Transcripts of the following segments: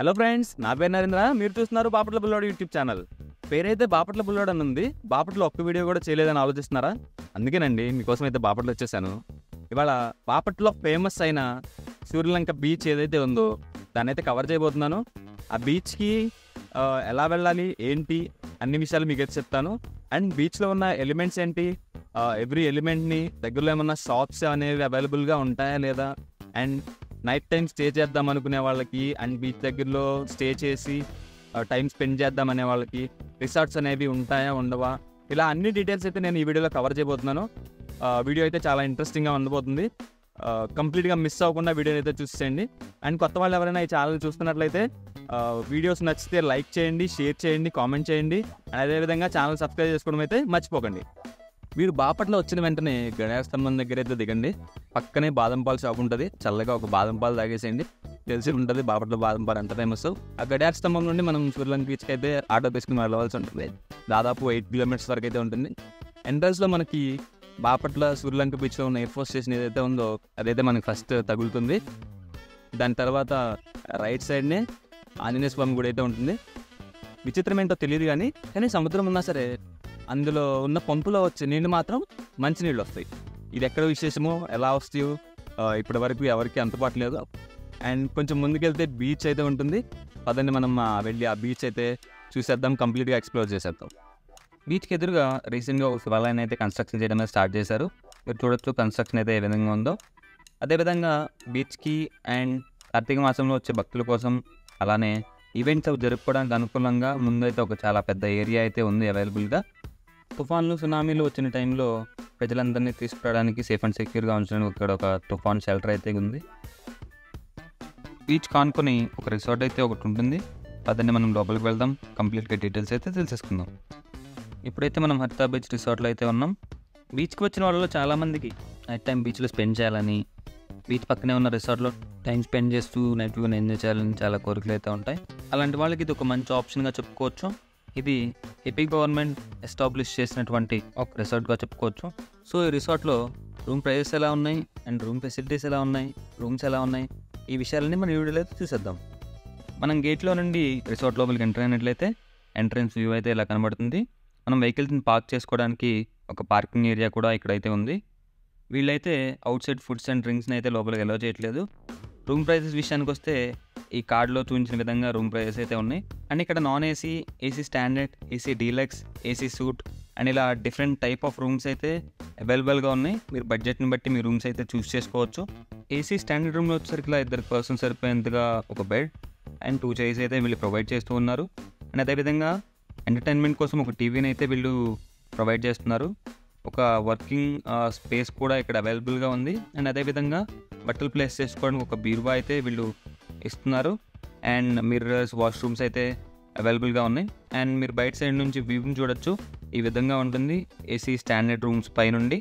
hello friends నా పేరు నరేంద్ర మీరు చూస్తున్నారు బాపట్ల బుల్లోడు యూట్యూబ్ ఛానల్ పేరైతే బాపట్ల బుల్లోడు అని ఉంది బాపట్ల ఒక్క వీడియో కూడా చేయలేదని ఆలోచిస్తున్నారా అందుకేనండి మీకోసం అయితే బాపట్ల వచ్చేసాను ఇవాళ బాపట్లో ఫేమస్ అయిన సూర్యలంక బీచ్ ఏదైతే ఉందో దాన్ని అయితే కవర్ చేయబోతున్నాను ఆ బీచ్కి ఆ, ఎలా వెళ్ళాలి ఏంటి అన్ని విషయాలు మీకు అయితే చెప్తాను అండ్ బీచ్లో ఉన్న ఎలిమెంట్స్ ఏంటి ఎవ్రీ ఎలిమెంట్ని దగ్గరలో ఏమన్నా షాప్స్ అనేవి అవైలబుల్గా ఉంటాయా లేదా అండ్ నైట్ టైం స్టే చేద్దాం అనుకునే వాళ్ళకి అండ్ బీచ్ దగ్గరలో స్టే చేసి టైం స్పెండ్ చేద్దాం అనే వాళ్ళకి రిసార్ట్స్ అనేవి ఉంటాయా ఉండవా ఇలా అన్ని డీటెయిల్స్ అయితే నేను ఈ వీడియోలో కవర్ చేయబోతున్నాను వీడియో అయితే చాలా ఇంట్రెస్టింగ్గా ఉండబోతుంది కంప్లీట్గా మిస్ అవ్వకుండా వీడియోని అయితే చూసేయండి అండ్ కొత్త వాళ్ళు ఎవరైనా ఈ ఛానల్ చూస్తున్నట్లయితే వీడియోస్ నచ్చితే లైక్ చేయండి షేర్ చేయండి కామెంట్ చేయండి అండ్ అదేవిధంగా ఛానల్ సబ్స్క్రైబ్ చేసుకోవడం అయితే మర్చిపోకండి మీరు బాపట్ల వచ్చిన వెంటనే గణేష్ స్తంభం దగ్గర అయితే దిగండి పక్కనే బాదం పాలు షాప్ ఉంటుంది చల్లగా ఒక బాదం పాలు తాగేసేయండి తెలిసి ఉంటుంది బాపట్ల బాదం పాలు ఎంత ఫేమస్ ఆ గడియార స్తంభం నుండి మనం సూర్యలంక బీచ్కి అయితే ఆటో తీసుకుని వెళ్ళవలసి ఉంటుంది దాదాపు ఎయిట్ కిలోమీటర్స్ వరకు అయితే ఉంటుంది ఎంట్రన్స్లో మనకి బాపట్ల సూర్యలంక బీచ్లో ఉన్న ఎయిర్ ఫోర్స్ స్టేషన్ ఏదైతే ఉందో అదైతే మనకి ఫస్ట్ తగులుతుంది దాని తర్వాత రైట్ సైడ్నే ఆంజనేయ స్వామి గుడి అయితే ఉంటుంది విచిత్రం ఏంటో తెలియదు కానీ కానీ సముద్రం ఉన్నా సరే అందులో ఉన్న పంపులో వచ్చే నీళ్ళు మాత్రం మంచి నీళ్ళు వస్తాయి ఇది ఎక్కడ విశేషమో ఎలా వస్తాయో ఆ, ఇప్పటి వరకు ఎవరికి అందుబాటు లేదు అండ్ కొంచెం ముందుకెళ్తే బీచ్ అయితే ఉంటుంది పదండి మనం ఆ, వెళ్ళి ఆ బీచ్ అయితే చూసేద్దాం కంప్లీట్గా ఎక్స్ప్లోర్ చేసేద్దాం బీచ్కి ఎదురుగా రీసెంట్గా ఒక శివాలయాన్ని అయితే కన్స్ట్రక్షన్ చేయడం అనేది స్టార్ట్ చేశారు మీరు చూడొచ్చు కన్స్ట్రక్షన్ అయితే ఏ విధంగా ఉందో అదేవిధంగా బీచ్కి అండ్ కార్తీక మాసంలో వచ్చే భక్తుల కోసం అలానే ఈవెంట్స్ అవి జరుపుకోవడానికి అనుకూలంగా ముందైతే ఒక చాలా పెద్ద ఏరియా అయితే ఉంది అవైలబుల్గా తుఫాన్లు సునామీలు వచ్చిన టైంలో ప్రజలందరినీ తీసుకురావడానికి సేఫ్ అండ్ సెక్యూర్గా ఉంచడానికి ఇక్కడ ఒక తుఫాన్ షెల్టర్ అయితే ఉంది బీచ్ కానుకొని ఒక రిసార్ట్ అయితే ఒకటి ఉంటుంది పదండి మనం లోపలికి వెళ్దాం కంప్లీట్గా డీటెయిల్స్ అయితే తెలిసేసుకుందాం ఇప్పుడైతే మనం హరితా బీచ్ రిసార్ట్లో అయితే ఉన్నాం బీచ్కి వచ్చిన వాళ్ళలో చాలామందికి నైట్ టైం బీచ్లో స్పెండ్ చేయాలని బీచ్ పక్కనే ఉన్న రిసార్ట్లో టైం స్పెండ్ చేస్తూ నైట్ వ్యూని ఎంజాయ్ చేయాలని చాలా కోరికలు అయితే ఉంటాయి అలాంటి వాళ్ళకి ఇది ఒక మంచి ఆప్షన్గా చెప్పుకోవచ్చు ఇది ఏపీ గవర్నమెంట్ ఎస్టాబ్లిష్ చేసినటువంటి ఒక రిసార్ట్గా చెప్పుకోవచ్చు సో ఈ రిసార్ట్లో రూమ్ ప్రైజెస్ ఎలా ఉన్నాయి అండ్ రూమ్ ఫెసిలిటీస్ ఎలా ఉన్నాయి రూమ్స్ ఎలా ఉన్నాయి ఈ విషయాలన్నీ మన ఈ వీడియోలో అయితే చూసేద్దాం మనం గేట్లో నుండి రిసార్ట్ లోపలికి ఎంటర్ అయినట్లయితే ఎంట్రన్స్ వ్యూ అయితే ఇలా కనబడుతుంది మనం వెహికల్స్ని పార్క్ చేసుకోవడానికి ఒక పార్కింగ్ ఏరియా కూడా ఇక్కడైతే ఉంది వీళ్ళైతే అవుట్ సైడ్ ఫుడ్స్ అండ్ డ్రింక్స్ని అయితే లోపలికి ఎలో చేయట్లేదు రూమ్ ప్రైసెస్ విషయానికి వస్తే ఈ కార్డులో చూపించిన విధంగా రూమ్ ప్రైసెస్ అయితే ఉన్నాయి అండ్ ఇక్కడ non AC AC standard AC deluxe AC suite and ఇలా డిఫరెంట్ టైప్ ఆఫ్ రూమ్స్ అయితే అవైలబుల్గా ఉన్నాయి మీరు బడ్జెట్ని బట్టి మీ రూమ్స్ అయితే చూస్ చేసుకోవచ్చు ఏసీ స్టాండర్డ్ రూమ్లో వచ్చేసరికి ఇలా ఇద్దరు పర్సన్ సరిపోయేంతగా ఒక బెడ్ అండ్ టూ చైర్స్ అయితే వీళ్ళు ప్రొవైడ్ చేస్తూ ఉన్నారు అండ్ అదేవిధంగా ఎంటర్టైన్మెంట్ కోసం ఒక టీవీని అయితే వీళ్ళు ప్రొవైడ్ చేస్తున్నారు ఒక వర్కింగ్ స్పేస్ కూడా ఇక్కడ అవైలబుల్గా ఉంది అండ్ అదేవిధంగా బట్టలు ప్లేస్ చేసుకోవడానికి ఒక బీరువా అయితే వీళ్ళు ఇస్తున్నారు అండ్ మిర్రర్స్ వాష్రూమ్స్ అయితే అవైలబుల్గా ఉన్నాయి అండ్ మీరు బయట సైడ్ నుంచి వ్యూని చూడొచ్చు ఈ విధంగా ఉంటుంది ఏసీ స్టాండర్డ్ రూమ్స్ పై నుండి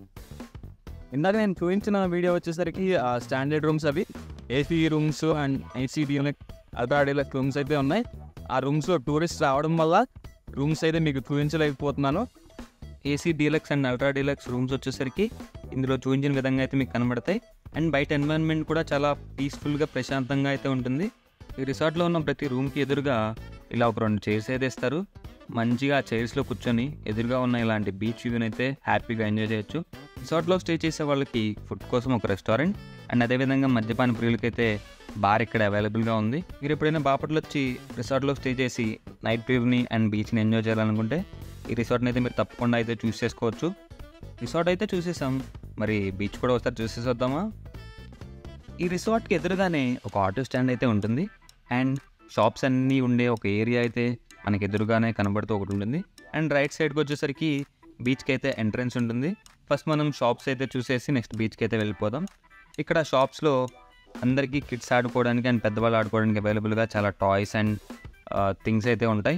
ఇందాక నేను చూపించిన వీడియో వచ్చేసరికి ఆ స్టాండర్డ్ రూమ్స్ అవి AC rooms and AC deluxe ultra deluxe rooms అయితే ఉన్నాయి ఆ రూమ్స్లో టూరిస్ట్ రావడం వల్ల రూమ్స్ అయితే మీకు చూపించలేకపోతున్నాను AC deluxe and ultra deluxe rooms వచ్చేసరికి ఇందులో చూపించిన విధంగా అయితే మీకు కనబడతాయి అండ్ బయట ఎన్వైరన్మెంట్ కూడా చాలా పీస్ఫుల్గా ప్రశాంతంగా అయితే ఉంటుంది ఈ రిసార్ట్లో ఉన్న ప్రతి రూమ్కి ఎదురుగా ఇలా ఒక రెండు చైర్స్ అయితే ఇస్తారు మంచిగా ఆ చైర్స్లో కూర్చొని ఎదురుగా ఉన్న ఇలాంటి బీచ్ వ్యూని అయితే హ్యాపీగా ఎంజాయ్ చేయొచ్చు రిసార్ట్లో స్టే చేసే వాళ్ళకి ఫుడ్ కోసం ఒక రెస్టారెంట్ అండ్ అదేవిధంగా మద్యపాన ప్రియులకైతే బార్ ఇక్కడ అవైలబుల్గా ఉంది మీరు ఎప్పుడైనా బాపట్లో వచ్చి రిసార్ట్లో స్టే చేసి నైట్ వ్యూని అండ్ బీచ్ని ఎంజాయ్ చేయాలనుకుంటే ఈ రిసార్ట్ని అయితే మీరు తప్పకుండా అయితే చూస్ చేసుకోవచ్చు రిసార్ట్ అయితే చూసేసాం మరి బీచ్ కూడా ఒకసారి చూసేసొద్దామా ఈ రిసార్ట్కి ఎదురుగానే ఒక ఆటో స్టాండ్ అయితే ఉంటుంది అండ్ షాప్స్ అన్నీ ఉండే ఒక ఏరియా అయితే మనకి ఎదురుగానే కనబడుతూ ఒకటి ఉంటుంది అండ్ రైట్ సైడ్కి వచ్చేసరికి బీచ్కి అయితే ఎంట్రన్స్ ఉంటుంది ఫస్ట్ మనం షాప్స్ అయితే చూసేసి నెక్స్ట్ బీచ్కి అయితే వెళ్ళిపోదాం ఇక్కడ షాప్స్లో అందరికీ కిడ్స్ ఆడుకోవడానికి అండ్ పెద్దవాళ్ళు ఆడుకోవడానికి అవైలబుల్గా చాలా టాయ్స్ అండ్ థింగ్స్ అయితే ఉంటాయి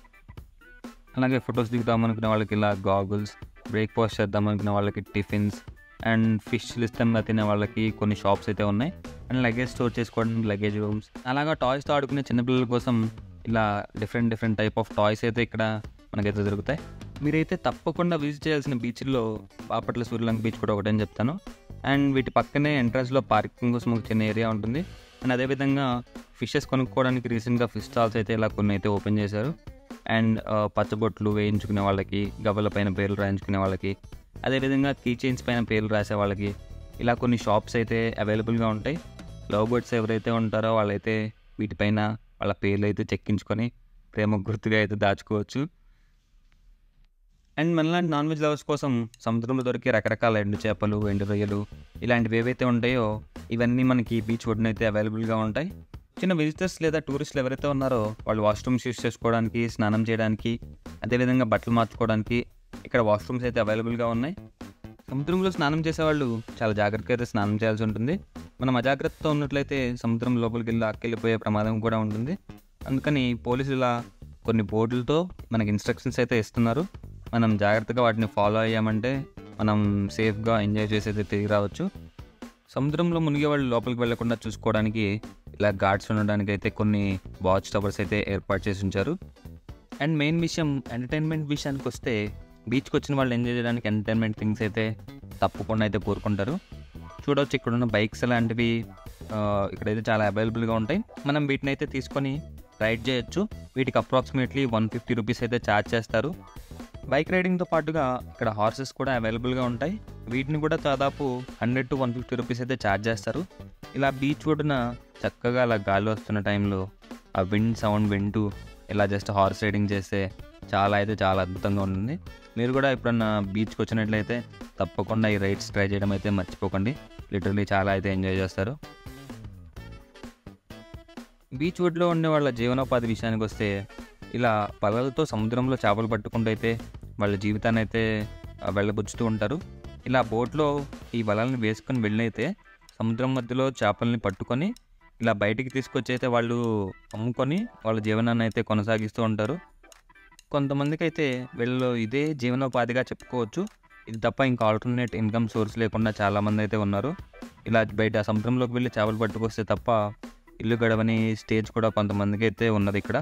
అలాగే ఫొటోస్ దిగుదాం అనుకునే వాళ్ళకి ఇలా గాగుల్స్ బ్రేక్ఫాస్ట్ చేద్దాం అనుకునే వాళ్ళకి టిఫిన్స్ అండ్ ఫిష్ ఇష్టంగా తినే వాళ్ళకి కొన్ని షాప్స్ అయితే ఉన్నాయి అండ్ లగేజ్ స్టోర్ చేసుకోవడానికి లగేజ్ రూమ్స్ అలాగా టాయ్స్తో ఆడుకునే చిన్నపిల్లల కోసం ఇలా different different type of toys అయితే ఇక్కడ మనకైతే దొరుకుతాయి మీరైతే తప్పకుండా విజిట్ చేయాల్సిన బీచ్లో బాపట్ల సూర్యలంక బీచ్ కూడా ఒకటని చెప్తాను అండ్ వీటి పక్కనే ఎంట్రన్స్లో పార్కింగ్ కోసం ఒక చిన్న ఏరియా ఉంటుంది అండ్ అదేవిధంగా ఫిషెస్ కొనుక్కోవడానికి రీసెంట్గా ఫిష్ స్టాల్స్ అయితే ఇలా కొన్ని అయితే ఓపెన్ చేశారు అండ్ పచ్చబొట్లు వేయించుకునే వాళ్ళకి గవ్వల పైన పేర్లు రాయించుకునే వాళ్ళకి అదేవిధంగా కీ చైన్స్ పైన పేర్లు రాసే వాళ్ళకి ఇలా కొన్ని షాప్స్ అయితే అవైలబుల్గా ఉంటాయి లవ్ బర్డ్స్ ఎవరైతే ఉంటారో వాళ్ళైతే వీటిపైన వాళ్ళ పేర్లు అయితే చెక్కించుకొని ప్రేమ గుర్తుగా అయితే దాచుకోవచ్చు అండ్ మనలాంటి నాన్ వెజ్ లవర్స్ కోసం సముద్రంలో దొరికే రకరకాల ఎండు చేపలు ఎండు రొయ్యలు ఇలాంటివి ఏవైతే ఉంటాయో ఇవన్నీ మనకి బీచ్ ఒడ్డున అయితే అవైలబుల్గా ఉంటాయి చిన్న విజిటర్స్ లేదా టూరిస్టులు ఎవరైతే ఉన్నారో వాళ్ళు వాష్రూమ్స్ యూస్ చేసుకోవడానికి స్నానం చేయడానికి అదేవిధంగా బట్టలు మార్చుకోవడానికి ఇక్కడ వాష్రూమ్స్ అయితే అవైలబుల్గా ఉన్నాయి సముద్రంలో స్నానం చేసేవాళ్ళు చాలా జాగ్రత్తగా అయితే స్నానం చేయాల్సి ఉంటుంది మనం అజాగ్రత్తతో ఉన్నట్లయితే సముద్రం లోపలికి వెళ్ళి అక్కెళ్ళిపోయే ప్రమాదం కూడా ఉంటుంది అందుకని పోలీసులు ఇలా కొన్ని బోర్డులతో మనకి ఇన్స్ట్రక్షన్స్ అయితే ఇస్తున్నారు మనం జాగ్రత్తగా వాటిని ఫాలో అయ్యామంటే మనం సేఫ్గా ఎంజాయ్ చేసి అయితే తిరిగి రావచ్చు సముద్రంలో మునిగే వాళ్ళు లోపలికి వెళ్లకుండా చూసుకోవడానికి ఇలా గార్డ్స్ ఉండడానికి అయితే కొన్ని వాచ్ టవర్స్ అయితే ఏర్పాటు చేసి ఉంచారు అండ్ మెయిన్ విషయం ఎంటర్టైన్మెంట్ విషయానికి వస్తే బీచ్కి వచ్చిన వాళ్ళు ఎంజాయ్ చేయడానికి ఎంటర్టైన్మెంట్ థింగ్స్ అయితే తప్పకుండా అయితే కోరుకుంటారు చూడవచ్చు ఇక్కడ ఉన్న బైక్స్ లాంటివి ఆ, ఇక్కడైతే చాలా అవైలబుల్గా ఉంటాయి మనం వీటిని అయితే తీసుకొని రైడ్ చేయొచ్చు వీటికి అప్రాక్సిమేట్లీ వన్ ఫిఫ్టీ రూపీస్ అయితే ఛార్జ్ చేస్తారు బైక్ రైడింగ్తో పాటుగా ఇక్కడ హార్సెస్ కూడా అవైలబుల్గా ఉంటాయి వీటిని కూడా దాదాపు hundred to one fifty rupees అయితే ఛార్జ్ చేస్తారు ఇలా బీచ్ ఒడ్డున చక్కగా అలా గాలి వస్తున్న టైంలో ఆ విండ్ సౌండ్ వింటూ ఇలా జస్ట్ హార్స్ రైడింగ్ చేస్తే చాలా అయితే చాలా అద్భుతంగా ఉంటుంది మీరు కూడా ఎప్పుడన్నా బీచ్కి వచ్చినట్లయితే తప్పకుండా ఈ రైడ్స్ ట్రై చేయడం అయితే మర్చిపోకండి లిటరలీ చాలా అయితే ఎంజాయ్ చేస్తారు బీచ్ ఒడ్లో ఉండే వాళ్ళ జీవనోపాధి విషయానికి వస్తే ఇలా పడవలతో సముద్రంలో చేపలు పట్టుకుంటూ అయితే వాళ్ళ జీవితాన్ని అయితే ఆ, వెళ్ళబుచ్చుతూ ఉంటారు ఇలా బోట్లో ఈ వలల్ని వేసుకొని వెళ్ళైతే సముద్రం మధ్యలో చేపల్ని పట్టుకొని ఇలా బయటికి తీసుకొచ్చి అయితే వాళ్ళు అమ్ముకొని వాళ్ళ జీవనాన్ని అయితే కొనసాగిస్తూ ఉంటారు కొంతమందికి అయితే వీళ్ళు ఇదే జీవనోపాధిగా చెప్పుకోవచ్చు ఇది తప్ప ఇంకా ఆల్టర్నేట్ ఇన్కమ్ సోర్స్ లేకుండా చాలామంది అయితే ఉన్నారు ఇలా బయట సముద్రంలోకి వెళ్ళి చేపలు పట్టుకొస్తే తప్ప ఇల్లు గడవని స్టేజ్ కూడా కొంతమందికి అయితే ఉన్నది ఇక్కడ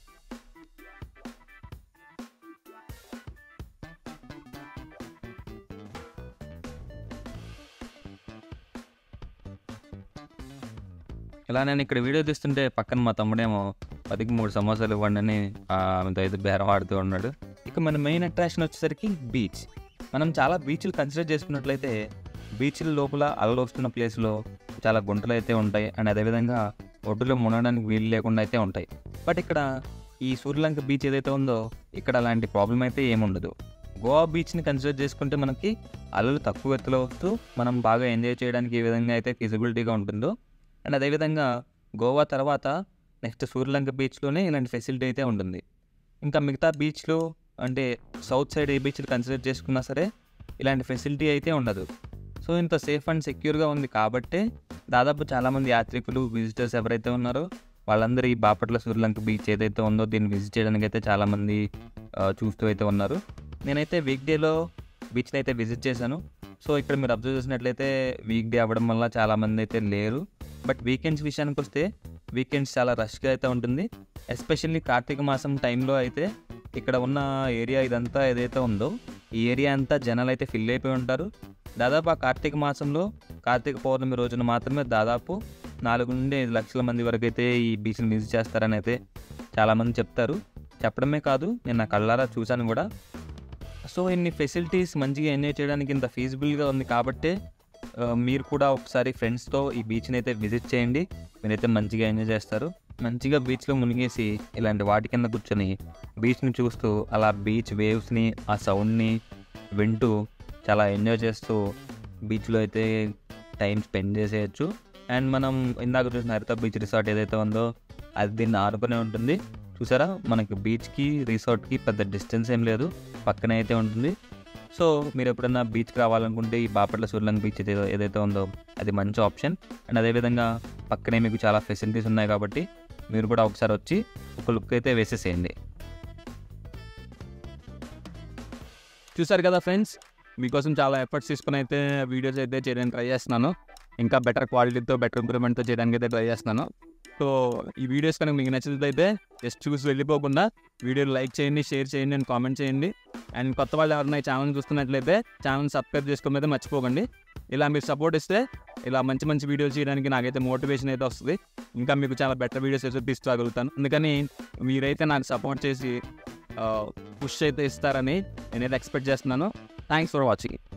ఇలా నేను ఇక్కడ వీడియో తీస్తుంటే పక్కన మా తమ్ముడేమో పదికి మూడు సమోసాలు ఇవ్వండి అని ఆ, ఆమెతో అయితే బేరం ఆడుతూ ఉన్నాడు ఇక మన మెయిన్ అట్రాక్షన్ వచ్చేసరికి బీచ్ మనం చాలా బీచ్లు కన్సిడర్ చేసుకున్నట్లయితే బీచ్ల లోపల అలలు వస్తున్న ప్లేస్లో చాలా గుంటలు అయితే ఉంటాయి అండ్ అదేవిధంగా ఒడ్డులో మునగడానికి వీలు లేకుండా అయితే ఉంటాయి బట్ ఇక్కడ ఈ సూర్యలంక బీచ్ ఏదైతే ఉందో ఇక్కడ అలాంటి ప్రాబ్లం అయితే ఏముండదు గోవా బీచ్ని కన్సిడర్ చేసుకుంటే మనకి అలలు తక్కువ ఎత్తులో వస్తూ మనం బాగా ఎంజాయ్ చేయడానికి ఏ విధంగా అయితే ఫిజిబిలిటీగా ఉంటుందో అండ్ అదేవిధంగా గోవా తర్వాత నెక్స్ట్ సూర్యలంక బీచ్లోనే ఇలాంటి ఫెసిలిటీ అయితే ఉంటుంది ఇంకా మిగతా బీచ్లో అంటే సౌత్ సైడ్ ఏ బీచ్లు కన్సిడర్ చేసుకున్నా సరే ఇలాంటి ఫెసిలిటీ అయితే ఉండదు సో ఇంత సేఫ్ అండ్ సెక్యూర్గా ఉంది కాబట్టే దాదాపు చాలామంది యాత్రికులు విజిటర్స్ ఎవరైతే ఉన్నారో వాళ్ళందరూ ఈ బాపట్ల సూర్యలంక బీచ్ ఏదైతే ఉందో దీన్ని విజిట్ చేయడానికి అయితే చాలామంది ఆ, చూస్తూ అయితే ఉన్నారు నేనైతే వీక్ డేలో బీచ్ని అయితే విజిట్ చేశాను సో ఇక్కడ మీరు అబ్జర్వ్ చేసినట్లయితే వీక్ డే అవ్వడం వల్ల చాలామంది అయితే లేరు బట్ వీకెండ్స్ విషయానికి వస్తే వీకెండ్స్ చాలా రష్గా అయితే ఉంటుంది ఎస్పెషల్లీ కార్తీక మాసం టైంలో అయితే ఇక్కడ ఉన్న ఏరియా ఇదంతా ఏదైతే ఉందో ఈ ఏరియా అంతా జనాలు అయితే ఫిల్ అయిపోయి ఉంటారు దాదాపు ఆ కార్తీక మాసంలో కార్తీక పౌర్ణమి రోజున మాత్రమే దాదాపు నాలుగు నుండి ఐదు లక్షల మంది వరకు అయితే ఈ బీచ్ని విజిట్ చేస్తారని అయితే చాలామంది చెప్తారు చెప్పడమే కాదు నేను నా కళ్ళారా చూశాను కూడా సో ఇన్ని ఫెసిలిటీస్ మంచిగా ఎంజాయ్ చేయడానికి ఇంత ఫీజిబుల్గా ఉంది కాబట్టే ఆ, మీరు కూడా ఒకసారి ఫ్రెండ్స్తో ఈ బీచ్ని అయితే విజిట్ చేయండి మీరైతే మంచిగా ఎంజాయ్ చేస్తారు మంచిగా బీచ్లో మునిగేసి ఇలాంటి వాటి కింద కూర్చొని బీచ్ని చూస్తూ అలా బీచ్ వేవ్స్ని ఆ సౌండ్ని వింటూ చాలా ఎంజాయ్ చేస్తూ బీచ్లో అయితే టైం స్పెండ్ చేసేయచ్చు అండ్ మనం ఇందాక చూసిన హరిత బీచ్ రిసార్ట్ ఏదైతే ఉందో అది దీన్ని ఆనుకునే ఉంటుంది చూసారా మనకి బీచ్కి రిసార్ట్కి పెద్ద డిస్టెన్స్ ఏం లేదు పక్కనే అయితే ఉంటుంది సో మీరు ఎప్పుడైనా బీచ్కి రావాలనుకుంటే ఈ బాపట్ల సూర్యలంక బీచ్ ఏదైతే ఏదైతే ఉందో అది మంచి ఆప్షన్ అండ్ అదేవిధంగా పక్కనే మీకు చాలా ఫెసిలిటీస్ ఉన్నాయి కాబట్టి మీరు కూడా ఒకసారి వచ్చి ఒక లుక్ అయితే వేసేసేయండి చూసారు కదా ఫ్రెండ్స్ మీకోసం చాలా ఎఫర్ట్స్ తీసుకుని అయితే వీడియోస్ అయితే చేయడానికి ట్రై చేస్తున్నాను ఇంకా బెటర్ క్వాలిటీతో బెటర్ ఇంప్రూవ్మెంట్తో చేయడానికి అయితే ట్రై చేస్తున్నాను సో ఈ వీడియోస్ కనుక మీకు నచ్చినట్లయితే జస్ట్ చూసి వెళ్ళిపోకుండా వీడియోని లైక్ చేయండి షేర్ చేయండి అండ్ కామెంట్ చేయండి అండ్ కొత్త వాళ్ళు ఎవరైనా ఈ ఛానల్ చూస్తున్నట్లయితే ఛానల్ సబ్స్క్రైబ్ చేసుకోమైతే మర్చిపోకండి ఇలా మీరు సపోర్ట్ ఇస్తే ఇలా మంచి మంచి వీడియోలు చేయడానికి నాకైతే మోటివేషన్ అయితే వస్తుంది ఇంకా మీకు చాలా బెటర్ వీడియోస్ అయితే తీసుకోగలుగుతాను అందుకని మీరైతే నాకు సపోర్ట్ చేసి పుష్ అయితే ఇస్తారని నేనైతే ఎక్స్పెక్ట్ చేస్తున్నాను థ్యాంక్స్ ఫర్ వాచింగ్